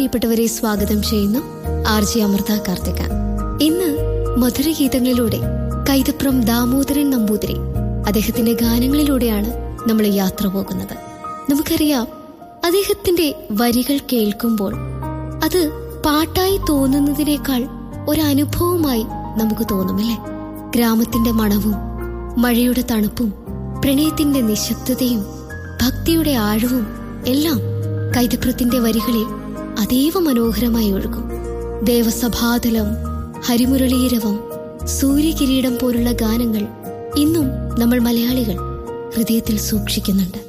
പ്രിയപ്പെട്ടവരെ സ്വാഗതം ചെയ്യുന്നു ആർ ജി അമൃത കാർത്തിക ഇന്ന് മധുരഗീതങ്ങളിലൂടെ കൈതപ്രം ദാമോദരൻ നമ്പൂതിരി അദ്ദേഹത്തിന്റെ ഗാനങ്ങളിലൂടെയാണ് നമ്മൾ യാത്ര പോകുന്നത് നമുക്കറിയാം അദ്ദേഹത്തിന്റെ വരികൾ കേൾക്കുമ്പോൾ അത് പാട്ടായി തോന്നുന്നതിനേക്കാൾ ഒരനുഭവമായി നമുക്ക് തോന്നുമല്ലേ ഗ്രാമത്തിന്റെ മണവും മഴയുടെ തണുപ്പും പ്രണയത്തിന്റെ നിശബ്ദതയും ഭക്തിയുടെ ആഴവും എല്ലാം കൈതപ്രത്തിന്റെ വരികളിൽ അതീവ മനോഹരമായി ഒഴുകും ദേവസഭാതലം ഹരിമുരളീരവം സൂര്യകിരീടം പോലുള്ള ഗാനങ്ങൾ ഇന്നും നമ്മൾ മലയാളികൾ ഹൃദയത്തിൽ സൂക്ഷിക്കുന്നുണ്ട്